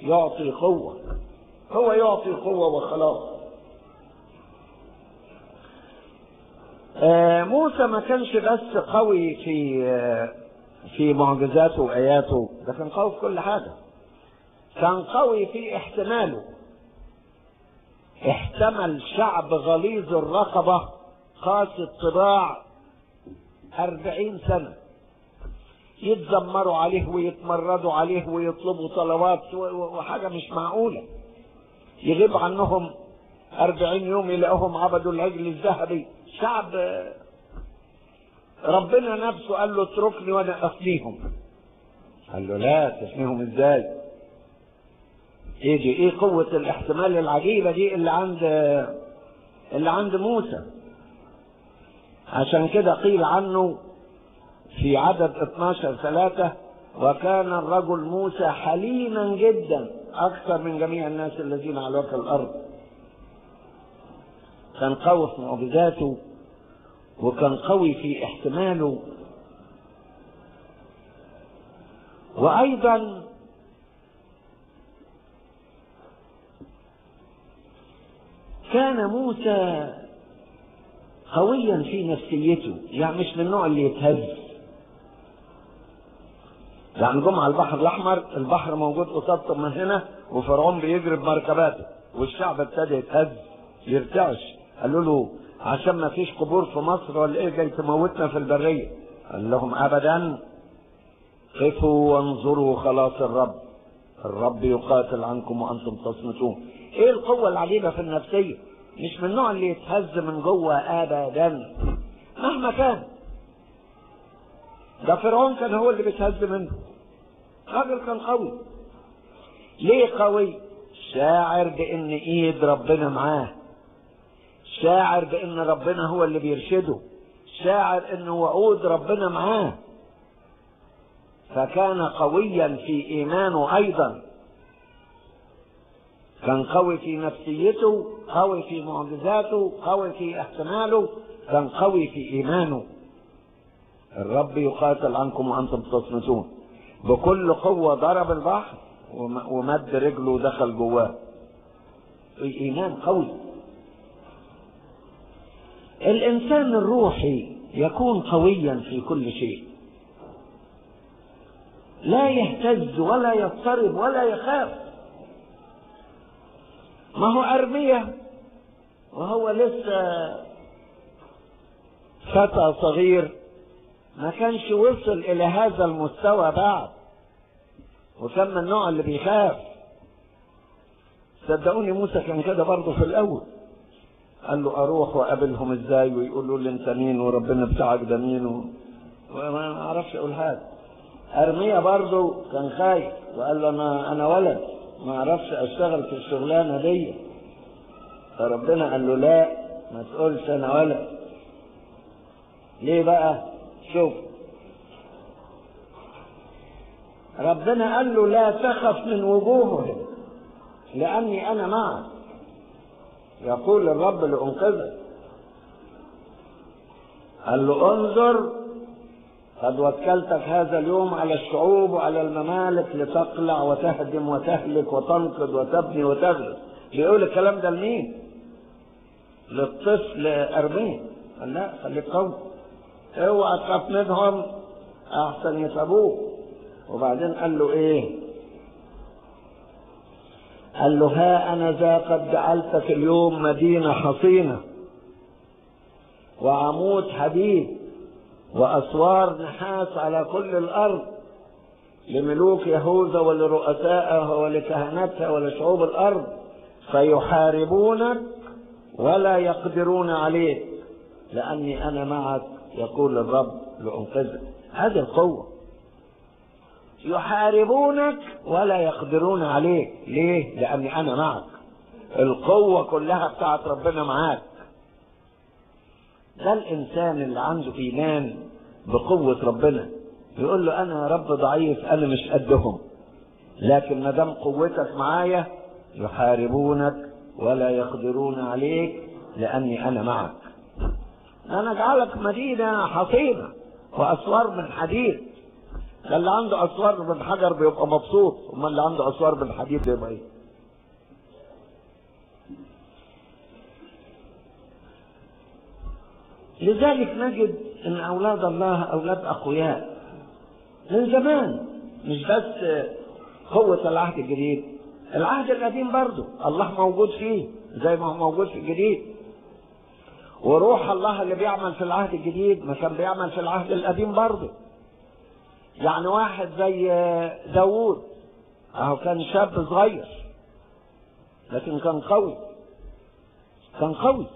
يعطي قوة هو يعطي قوة وخلاص آه موسى ما كانش بس قوي في آه في معجزاته وآياته ده كان قوي في كل حاجة كان قوي في احتماله احتمل شعب غليظ الرقبة قاسي الطباع أربعين سنة يتذمروا عليه ويتمردوا عليه ويطلبوا طلبات وحاجة مش معقولة يغيب عنهم أربعين يوم يلاقوهم عبدوا العجل الذهبي شعب ربنا نفسه قال له اتركني وانا افنيهم قال له لا تفنيهم ازاي ايه دي ايه قوة الاحتمال العجيبة دي اللي عند اللي عند موسى عشان كده قيل عنه في عدد 12 ثلاثة وكان الرجل موسى حليما جدا أكثر من جميع الناس الذين على وجه الأرض كان قوي في معجزاته وكان قوي في احتماله وأيضا كان موسى قويا في نفسيته يعني مش من النوع اللي يتهز يعني جم على البحر الاحمر البحر موجود قصادهم من هنا وفرعون بيجري بمركباته والشعب ابتدى يتهز يرتعش قالوا له عشان ما فيش قبور في مصر ولا ايه جاي تموتنا في البريه قال لهم ابدا قفوا وانظروا خلاص الرب الرب يقاتل عنكم وانتم تصمتون ايه القوه العجيبه في النفسيه مش من النوع اللي يتهز من جوه ابدا مهما كان ده فرعون كان هو اللي بيتهز منه راجل كان قوي ليه قوي شاعر بان ايد ربنا معاه شاعر بان ربنا هو اللي بيرشده شاعر ان وعود ربنا معاه فكان قويا في ايمانه ايضا كان قوي في نفسيته قوي في معجزاته قوي في احتماله كان قوي في ايمانه الرب يقاتل عنكم وانتم تصمتون بكل قوه ضرب البحر ومد رجله ودخل جواه ايمان قوي الانسان الروحي يكون قويا في كل شيء لا يهتز ولا يضطرب ولا يخاف ما هو أرمية وهو لسه فتى صغير ما كانش وصل إلى هذا المستوى بعد وكان من النوع اللي بيخاف صدقوني موسى كان كده برضه في الأول قال له أروح وأقابلهم إزاي ويقولوا لي أنت مين وربنا بتاعك ده مين و... وما أعرفش أقول هذا أرمية برضه كان خايف وقال له أنا أنا ولد ما أعرفش أشتغل في الشغلانة دي فربنا قال له لا ما تقولش أنا ولد ليه بقى؟ شوف ربنا قال له لا تخف من وجوههم لأني أنا معك يقول الرب لأنقذك قال له انظر قد وكلتك هذا اليوم على الشعوب وعلى الممالك لتقلع وتهدم وتهلك وتنقض وتبني وتغرس بيقول الكلام ده لمين؟ للطفل أرمين قال لا خليك قوي اوعى تخاف منهم احسن يتعبوك وبعدين قال له ايه؟ قال له ها انا ذا قد جعلتك اليوم مدينه حصينه وعمود حديد واسوار نحاس على كل الارض لملوك يهوذا ولرؤسائها ولكهنتها ولشعوب الارض فيحاربونك ولا يقدرون عليك لاني انا معك يقول الرب لانقذك هذه القوه يحاربونك ولا يقدرون عليك ليه لاني انا معك القوه كلها بتاعت ربنا معاك ده الانسان اللي عنده ايمان بقوه ربنا يقول له انا يا رب ضعيف انا مش قدهم لكن ما دام قوتك معايا يحاربونك ولا يقدرون عليك لاني انا معك انا اجعلك مدينه حصينه واسوار من حديد ده اللي عنده اسوار بالحجر بيبقى مبسوط امال اللي عنده اسوار بالحديد بيبقى ايه لذلك نجد ان اولاد الله اولاد اقوياء من زمان مش بس قوة العهد الجديد العهد القديم برضه الله موجود فيه زي ما هو موجود في الجديد وروح الله اللي بيعمل في العهد الجديد ما كان بيعمل في العهد القديم برضه يعني واحد زي داوود اهو كان شاب صغير لكن كان قوي كان قوي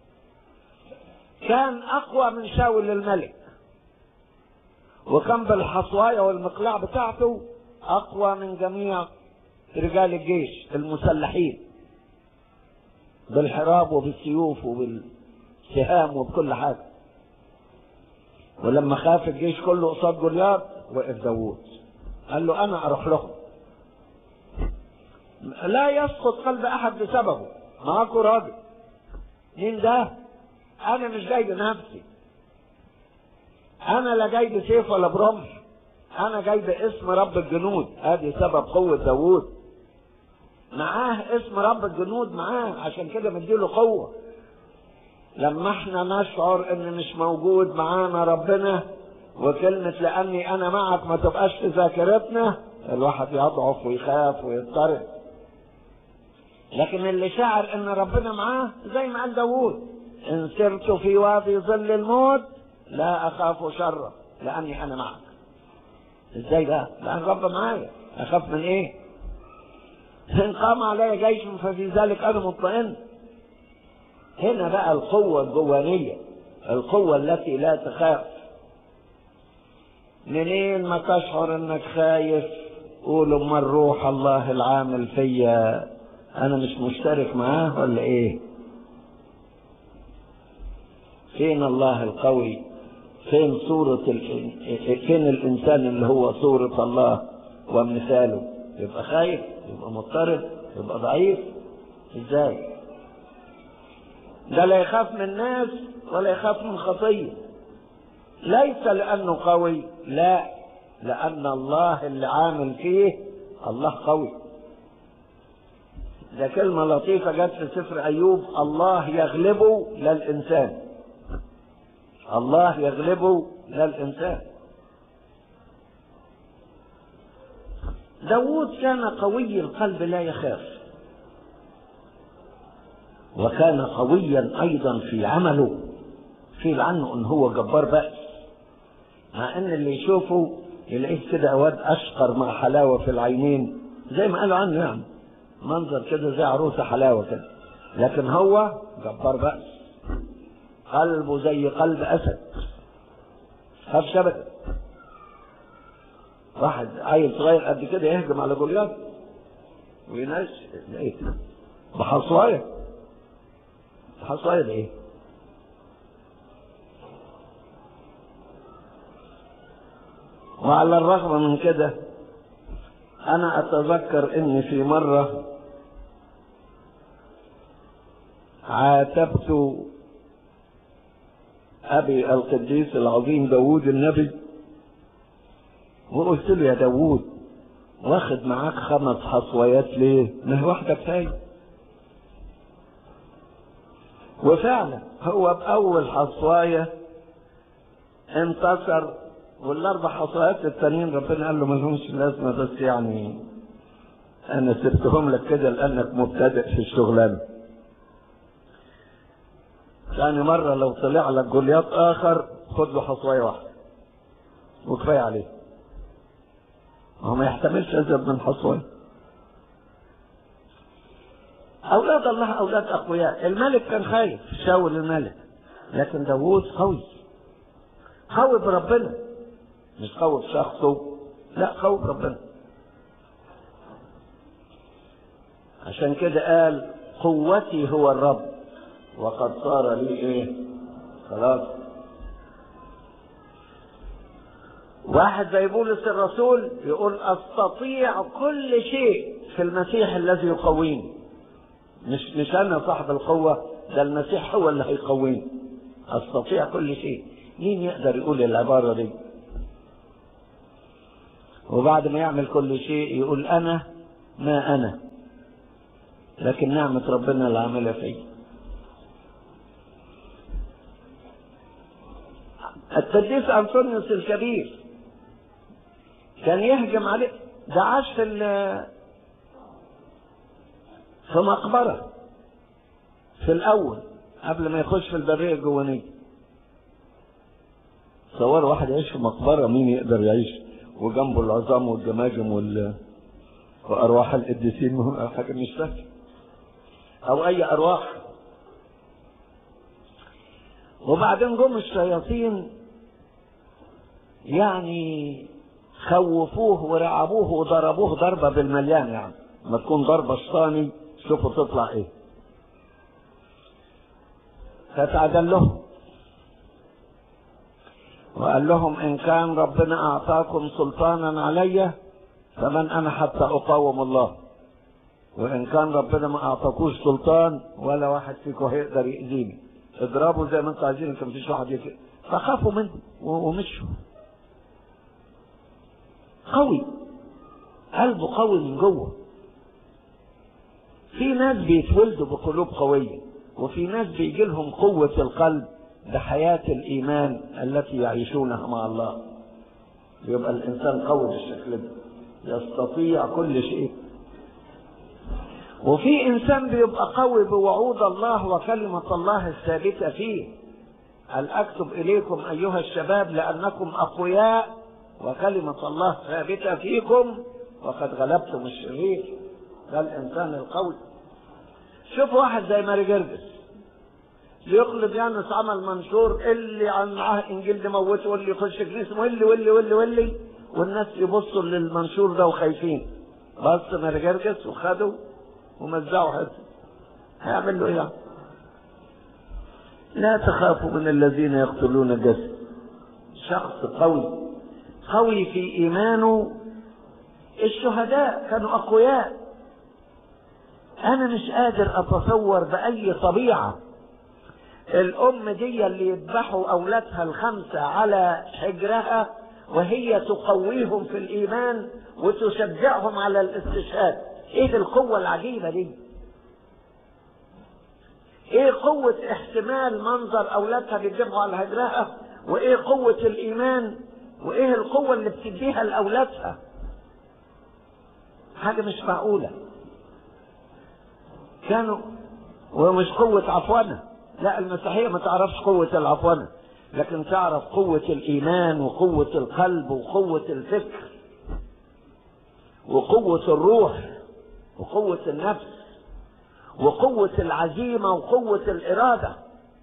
كان اقوى من شاول الملك وكان بالحصواية والمقلاع بتاعته اقوى من جميع رجال الجيش المسلحين بالحراب وبالسيوف وبالسهام وبكل حاجة ولما خاف الجيش كله قصاد جولياط وقف داوود قال له انا اروح لهم لا يسقط قلب احد بسببه معاكوا راجل مين ده انا مش جاي بنفسي انا لا جاي بسيف ولا برمح انا جاي باسم رب الجنود ادي سبب قوة داوود معاه اسم رب الجنود معاه عشان كده مديله قوة لما احنا نشعر ان مش موجود معانا ربنا وكلمة لاني انا معك ما تبقاش في ذاكرتنا الواحد يضعف ويخاف ويضطرب لكن اللي شعر ان ربنا معاه زي ما قال داوود ان سرت في وادي ظل الموت لا اخاف شرا لاني انا معك ازاي بقى لان رب معايا اخاف من ايه ان قام علي جيش ففي ذلك انا مطمئن هنا بقى القوة الجوانية القوة التي لا تخاف منين ما تشعر انك خايف قول اما الروح الله العامل فيا انا مش مشترك معاه ولا ايه فين الله القوي فين صورة ال... فين الإنسان اللي هو صورة الله ومثاله يبقى خايف يبقى مضطرب يبقى ضعيف ازاي ده لا يخاف من الناس ولا يخاف من خطية ليس لأنه قوي لا لأن الله اللي عامل فيه الله قوي ده كلمة لطيفة جت في سفر أيوب الله يغلبه للإنسان الله يغلبه للإنسان داود كان قوي القلب لا يخاف وكان قويا أيضا في عمله قيل عنه ان هو جبار بأس مع ان اللي يشوفه يلاقيه كده واد اشقر مع حلاوة في العينين زي ما قالوا عنه يعني منظر كده زي عروسة حلاوة كده لكن هو جبار بأس قلبه زي قلب اسد خاف شبكه واحد عيل صغير قد كده يهجم على جولياث ويناش ايه بحصوايه بحصوايه ده ايه وعلى الرغم من كده انا اتذكر اني في مره عاتبت أبي القديس العظيم داوود النبي وقلت له يا داوود واخد معاك خمس حصويات ليه؟ ما هي واحدة كفاية وفعلا هو بأول حصواية انتصر والأربع حصويات التانيين ربنا قال له ما لهمش لازمة بس يعني أنا سبتهم لك كده لأنك مبتدئ في الشغلانة ثاني مرة لو طلع لك جولياط آخر خد له حصواية واحدة وكفاية عليه هو ما يحتملش أزيد من حصواية أولاد الله أولاد أقوياء الملك كان خايف شاول الملك لكن داوود قوي قوي بربنا مش قوي بشخصه لا قوي بربنا عشان كده قال قوتي هو الرب وقد صار لي ايه خلاص واحد زي بولس الرسول يقول استطيع كل شيء في المسيح الذي يقويني مش مش انا صاحب القوه ده المسيح هو اللي هيقويني استطيع كل شيء مين يقدر يقول العباره دي وبعد ما يعمل كل شيء يقول أنا ما أنا لكن نعمة ربنا اللي عاملها فيه القديس أنطونيوس الكبير كان يهجم عليه ده عاش في في مقبرة في الأول قبل ما يخش في البرية الجوانية تصور واحد يعيش في مقبرة مين يقدر يعيش وجنبه العظام والجماجم وال وأرواح القديسين حاجة مش سهلة أو أي أرواح وبعدين جم الشياطين يعني خوفوه ورعبوه وضربوه ضربة بالمليان يعني ما تكون ضربة شيطاني شوفوا تطلع ايه فتعدل لهم وقال لهم ان كان ربنا اعطاكم سلطانا علي فمن انا حتى اقاوم الله وان كان ربنا ما اعطاكوش سلطان ولا واحد فيكم هيقدر يأذيني اضربوا زي ما انتوا عايزين كان مفيش واحد يفق فخافوا منه ومشوا قوي قلبه قوي من جوه في ناس بيتولدوا بقلوب قوية وفي ناس بيجي لهم قوة القلب بحياة الإيمان التي يعيشونها مع الله يبقى الإنسان قوي بالشكل ده يستطيع كل شيء وفي إنسان بيبقى قوي بوعود الله وكلمة الله الثابتة فيه هل أكتب إليكم أيها الشباب لأنكم أقوياء وكلمة الله ثابتة فيكم وقد غلبتم الشرير ده الإنسان القوي شوف واحد زي ماري جرجس يقلب يانس عمل منشور اللي عن معاه انجيل موته واللي يخش كنيسه واللي واللي واللي واللي والناس يبصوا للمنشور ده وخايفين بص ماري جرجس وخدوا ومزعوا حته هيعمل له ايه يعني؟ لا تخافوا من الذين يقتلون الجسد شخص قوي قوي في ايمانه الشهداء كانوا اقوياء انا مش قادر اتصور باي طبيعه الام دي اللي يذبحوا اولادها الخمسه على حجرها وهي تقويهم في الايمان وتشجعهم على الاستشهاد ايه القوه العجيبه دي ايه قوه احتمال منظر اولادها بيذبحوا على هجرها وايه قوه الايمان وايه القوه اللي بتديها لاولادها حاجه مش معقوله كانوا ومش قوة عفونة لا المسيحية ما تعرفش قوة العفونة لكن تعرف قوة الإيمان وقوة القلب وقوة الفكر وقوة الروح وقوة النفس وقوة العزيمة وقوة الإرادة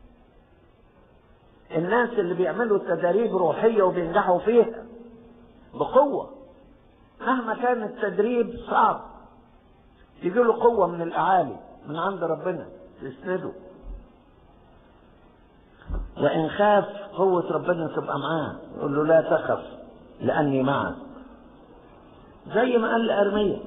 الناس اللي بيعملوا تدريب روحية وبينجحوا فيها بقوة مهما كان التدريب صعب تجي له قوة من الأعالي من عند ربنا تسنده وإن خاف قوة ربنا تبقى معاه يقول له لا تخف لأني معك زي ما قال لأرمية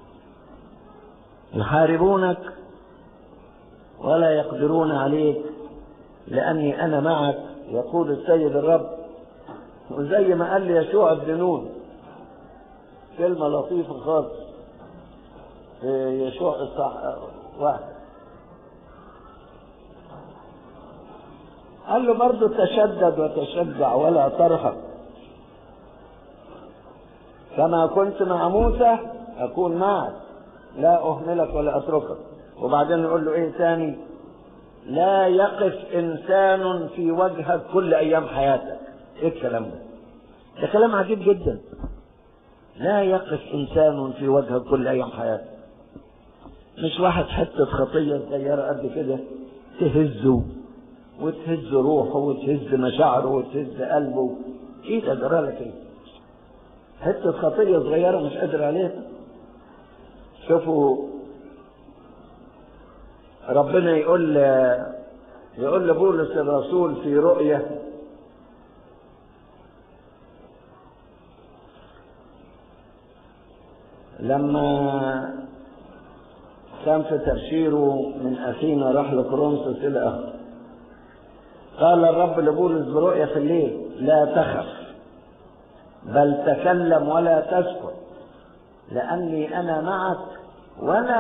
يحاربونك ولا يقدرون عليك لأني أنا معك يقول السيد الرب وزي ما قال لي يشوع بن نون كلمة لطيفة خالص في يشوع الصح واحد قال له برضه تشدد وتشجع ولا ترهب كما كنت مع موسى أكون معك لا أهملك ولا أتركك وبعدين يقول له إيه تاني لا يقف إنسان في وجهك كل أيام حياتك إيه الكلام ده ده كلام عجيب جدا لا يقف إنسان في وجهك كل أيام حياتك مش واحد حتة خطية صغيرة قد كده تهزه وتهز روحه وتهز مشاعره وتهز قلبه ايه ده جرى لك ايه حتة خطية صغيرة مش قادر عليها شوفوا ربنا يقول يقول لبولس الرسول في رؤية لما كان في تبشيره من أثينا راح لكورنثوس إلى آخره قال الرب لبولس برؤية في الليل لا تخف بل تكلم ولا تسكت لأني أنا معك ولا